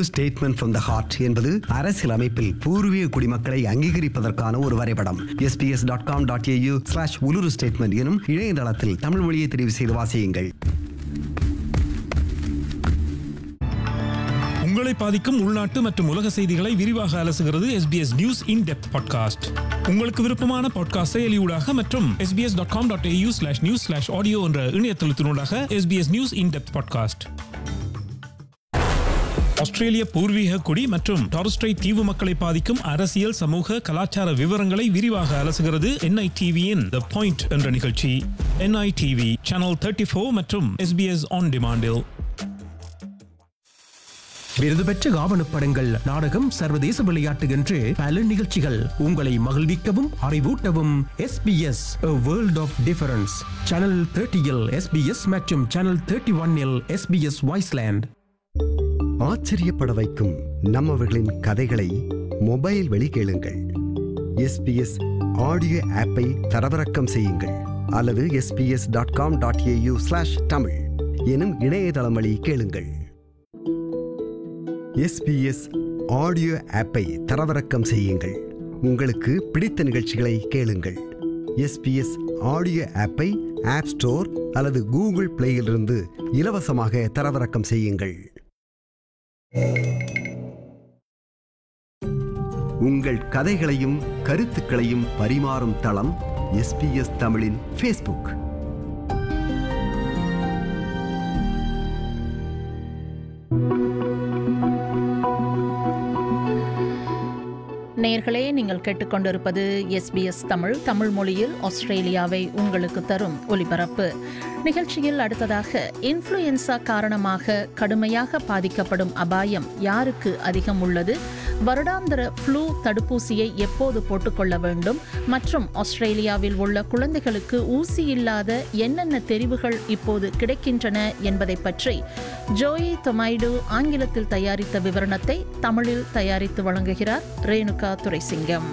statement from the heart என்பது அரசியல் அமைப்பில் பூர்வீக குடிமக்களை அங்கீகரிப்பதற்கான ஒரு வரைபடம் SBS dot com dot AU slash Uluru statement எனும் இணையதளத்தில் தமிழ் மொழியை தெரிவு செய்து வாசியுங்கள் உங்களை பாதிக்கும் உள்நாட்டு மற்றும் உலக செய்திகளை விரிவாக அலசுகிறது SBS news in depth podcast உங்களுக்கு விருப்பமான பாட்காஸ்ட் செயலியூடாக மற்றும் SBS dot com dot AU slash news slash audio என்ற இணையதளத்தினூடாக SBS news in depth podcast ஆஸ்திரேலிய பூர்வீக குடி மற்றும் டாரஸ்ட்ரைட் தீவு மக்களை பாதிக்கும் அரசியல் சமூக கலாச்சார விவரங்களை விரிவாக அலசுகிறது என்ஐடிவியின் த பாயிண்ட் என்ற நிகழ்ச்சி என்ஐடிவி சேனல் தேர்ட்டி ஃபோர் மற்றும் எஸ்பிஎஸ் ஆன் டிமாண்டில் விருது பெற்ற ஆவணப்படங்கள் நாடகம் சர்வதேச விளையாட்டு என்று பல நிகழ்ச்சிகள் உங்களை மகிழ்விக்கவும் அறிவூட்டவும் SBS A World of Difference channel தேர்ட்டியில் SBS மற்றும் சேனல் தேர்ட்டி ஒன்னில் SBS வாய்ஸ்லேண்ட் ஆச்சரியப்பட வைக்கும் நம்மவர்களின் கதைகளை மொபைல் வழி கேளுங்கள் எஸ்பிஎஸ் ஆடியோ ஆப்பை தரவிறக்கம் செய்யுங்கள் அல்லது SBS dot com dot AU slash Tamil எனும் இணையதளம் வழி கேளுங்கள் எஸ்பிஎஸ் ஆடியோ ஆப்பை தரவிறக்கம் செய்யுங்கள் உங்களுக்கு பிடித்த நிகழ்ச்சிகளை கேளுங்கள் எஸ்பிஎஸ் ஆடியோ ஆப்பை ஆப் ஸ்டோர் அல்லது கூகுள் பிளேயிலிருந்து இலவசமாக தரவிறக்கம் செய்யுங்கள் உங்கள் கதைகளையும் கருத்துக்களையும் பரிமாறும் தளம் எஸ்பிஎஸ் தமிழின் ஃபேஸ்புக் நேர்களே நீங்கள் கேட்டுக்கொண்டிருப்பது எஸ்பிஎஸ் தமிழ் தமிழ் மொழியில் ஆஸ்திரேலியாவை உங்களுக்கு தரும் ஒலிபரப்பு நிகழ்ச்சியில் அடுத்ததாக இன்ஃப்ளூயன்சா காரணமாக கடுமையாக பாதிக்கப்படும் அபாயம் யாருக்கு அதிகம் உள்ளது வருடாந்திர ஃப்ளூ தடுப்பூசியை எப்போது போட்டுக்கொள்ள வேண்டும் மற்றும் ஆஸ்திரேலியாவில் உள்ள குழந்தைகளுக்கு ஊசி இல்லாத என்னென்ன தெரிவுகள் இப்போது கிடைக்கின்றன என்பதை பற்றி ஜோயி தொமைடு ஆங்கிலத்தில் தயாரித்த விவரணத்தை தமிழில் தயாரித்து வழங்குகிறார் ரேணுகா துரைசிங்கம்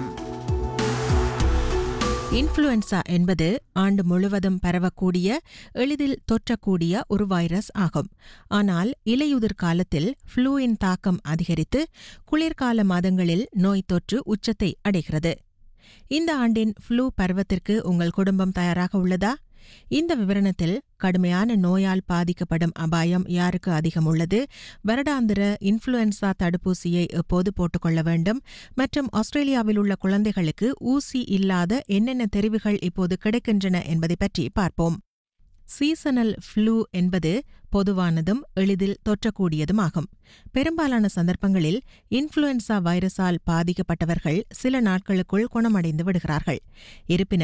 இன்ஃப்ளூயன்சா என்பது ஆண்டு முழுவதும் பரவக்கூடிய எளிதில் தொற்றக்கூடிய ஒரு வைரஸ் ஆகும் ஆனால் இலையுதிர் காலத்தில் ஃப்ளூவின் தாக்கம் அதிகரித்து குளிர்கால மாதங்களில் நோய் தொற்று உச்சத்தை அடைகிறது இந்த ஆண்டின் ஃப்ளூ பருவத்திற்கு உங்கள் குடும்பம் தயாராக உள்ளதா இந்த விவரணத்தில் கடுமையான நோயால் பாதிக்கப்படும் அபாயம் யாருக்கு அதிகம் உள்ளது வருடாந்திர இன்ஃப்ளூயன்சா தடுப்பூசியை எப்போது போட்டுக்கொள்ள வேண்டும் மற்றும் ஆஸ்திரேலியாவில் உள்ள குழந்தைகளுக்கு ஊசி இல்லாத என்னென்ன தெரிவுகள் இப்போது கிடைக்கின்றன என்பதை பற்றி பார்ப்போம் சீசனல் ஃப்ளூ என்பது பொதுவானதும் எளிதில் தொற்றக்கூடியதுமாகும் பெரும்பாலான சந்தர்ப்பங்களில் இன்ஃப்ளூயன்சா வைரஸால் பாதிக்கப்பட்டவர்கள் சில நாட்களுக்குள் குணமடைந்து விடுகிறார்கள் இருப்பினும்